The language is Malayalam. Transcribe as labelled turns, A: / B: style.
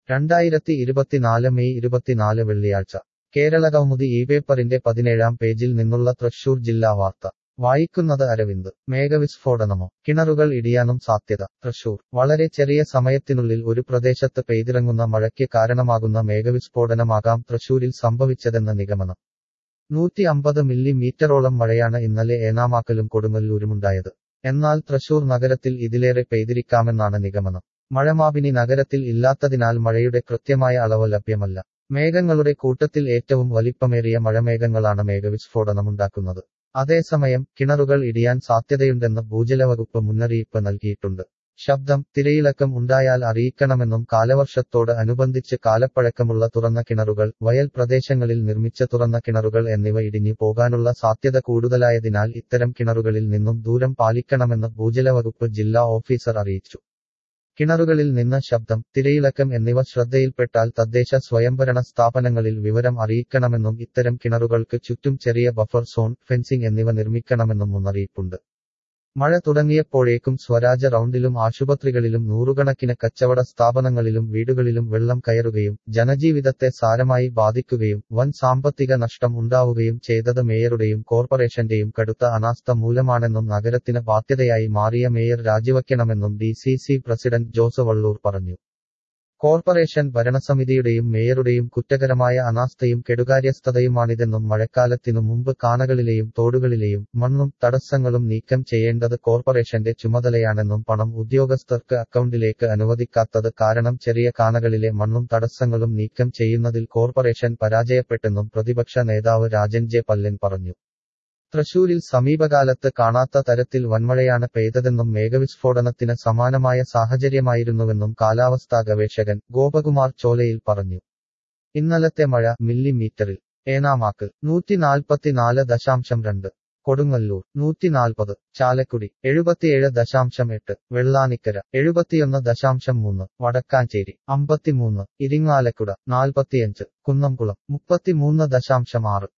A: രണ്ടായിരത്തി ഇരുപത്തിനാല് മെയ് ഇരുപത്തിനാല് വെള്ളിയാഴ്ച കേരളകൗമുദി ഈ പേപ്പറിന്റെ പതിനേഴാം പേജിൽ നിന്നുള്ള തൃശൂർ ജില്ലാ വാർത്ത വായിക്കുന്നത് അരവിന്ദ് മേഘവിസ്ഫോടനമോ കിണറുകൾ ഇടിയാനും സാധ്യത തൃശൂർ വളരെ ചെറിയ സമയത്തിനുള്ളിൽ ഒരു പ്രദേശത്ത് പെയ്തിറങ്ങുന്ന മഴയ്ക്ക് കാരണമാകുന്ന മേഘവിസ്ഫോടനമാകാം തൃശൂരിൽ സംഭവിച്ചതെന്ന നിഗമനം നൂറ്റി അമ്പത് മില്ലിമീറ്ററോളം മഴയാണ് ഇന്നലെ ഏനാമാക്കലും കൊടുങ്ങല്ലൂരുമുണ്ടായത് എന്നാൽ തൃശൂർ നഗരത്തിൽ ഇതിലേറെ പെയ്തിരിക്കാമെന്നാണ് നിഗമനം മഴമാപിനി നഗരത്തിൽ ഇല്ലാത്തതിനാൽ മഴയുടെ കൃത്യമായ അളവ് ലഭ്യമല്ല മേഘങ്ങളുടെ കൂട്ടത്തിൽ ഏറ്റവും വലിപ്പമേറിയ മഴമേഘങ്ങളാണ് മേഘവിസ്ഫോടനമുണ്ടാക്കുന്നത് അതേസമയം കിണറുകൾ ഇടിയാൻ സാധ്യതയുണ്ടെന്ന് ഭൂജലവകുപ്പ് മുന്നറിയിപ്പ് നൽകിയിട്ടുണ്ട് ശബ്ദം തിരയിളക്കം ഉണ്ടായാൽ അറിയിക്കണമെന്നും കാലവർഷത്തോട് അനുബന്ധിച്ച് കാലപ്പഴക്കമുള്ള തുറന്ന കിണറുകൾ വയൽ പ്രദേശങ്ങളിൽ നിർമ്മിച്ച തുറന്ന കിണറുകൾ എന്നിവ ഇടിഞ്ഞു പോകാനുള്ള സാധ്യത കൂടുതലായതിനാൽ ഇത്തരം കിണറുകളിൽ നിന്നും ദൂരം പാലിക്കണമെന്ന് ഭൂജലവകുപ്പ് ജില്ലാ ഓഫീസർ അറിയിച്ചു കിണറുകളിൽ നിന്ന് ശബ്ദം തിരയിളക്കം എന്നിവ ശ്രദ്ധയിൽപ്പെട്ടാൽ തദ്ദേശ സ്വയംഭരണ സ്ഥാപനങ്ങളിൽ വിവരം അറിയിക്കണമെന്നും ഇത്തരം കിണറുകൾക്ക് ചുറ്റും ചെറിയ ബഫർ സോൺ ഫെൻസിംഗ് എന്നിവ നിർമ്മിക്കണമെന്നും മുന്നറിയിപ്പുണ്ട് മഴ തുടങ്ങിയപ്പോഴേക്കും സ്വരാജ റൗണ്ടിലും ആശുപത്രികളിലും നൂറുകണക്കിന് കച്ചവട സ്ഥാപനങ്ങളിലും വീടുകളിലും വെള്ളം കയറുകയും ജനജീവിതത്തെ സാരമായി ബാധിക്കുകയും വൻ സാമ്പത്തിക നഷ്ടം ഉണ്ടാവുകയും ചെയ്തത് മേയറുടെയും കോർപ്പറേഷന്റെയും കടുത്ത അനാസ്ഥ മൂലമാണെന്നും നഗരത്തിന് ബാധ്യതയായി മാറിയ മേയർ രാജിവയ്ക്കണമെന്നും D C C president Jose Valloor പറഞ്ഞു കോർപ്പറേഷൻ ഭരണസമിതിയുടെയും മേയറുടെയും കുറ്റകരമായ അനാസ്ഥയും കെടുകാര്യസ്ഥതയുമാണിതെന്നും മഴക്കാലത്തിനു മുമ്പ് കാനകളിലെയും തോടുകളിലെയും മണ്ണും തടസ്സങ്ങളും നീക്കം ചെയ്യേണ്ടത് കോർപ്പറേഷന്റെ ചുമതലയാണെന്നും പണം ഉദ്യോഗസ്ഥർക്ക് അക്കൗണ്ടിലേക്ക് അനുവദിക്കാത്തത് കാരണം ചെറിയ കാനകളിലെ മണ്ണും തടസ്സങ്ങളും നീക്കം ചെയ്യുന്നതിൽ കോർപ്പറേഷൻ പരാജയപ്പെട്ടെന്നും പ്രതിപക്ഷ നേതാവ് രാജൻ ജെ പല്ലൻ പറഞ്ഞു തൃശൂരിൽ സമീപകാലത്ത് കാണാത്ത തരത്തിൽ വൻമഴയാണ് പെയ്തതെന്നും മേഘവിസ്ഫോടനത്തിന് സമാനമായ സാഹചര്യമായിരുന്നുവെന്നും കാലാവസ്ഥാ ഗവേഷകൻ ഗോപകുമാർ ചോലയിൽ പറഞ്ഞു ഇന്നലത്തെ മഴ മില്ലിമീറ്ററിൽ ഏനാമാക്ക് നൂറ്റി നാൽപ്പത്തിനാല് ദശാംശം രണ്ട് കൊടുങ്ങല്ലൂർ നൂറ്റി നാൽപ്പത് ചാലക്കുടി എഴുപത്തിയേഴ് ദശാംശം എട്ട് വെള്ളാനിക്കര എഴുപത്തിയൊന്ന് ദശാംശം മൂന്ന് വടക്കാഞ്ചേരി അമ്പത്തിമൂന്ന് ഇരിങ്ങാലക്കുട നാൽപ്പത്തിയഞ്ച് കുന്നംകുളം മുപ്പത്തിമൂന്ന് ദശാംശം ആറ്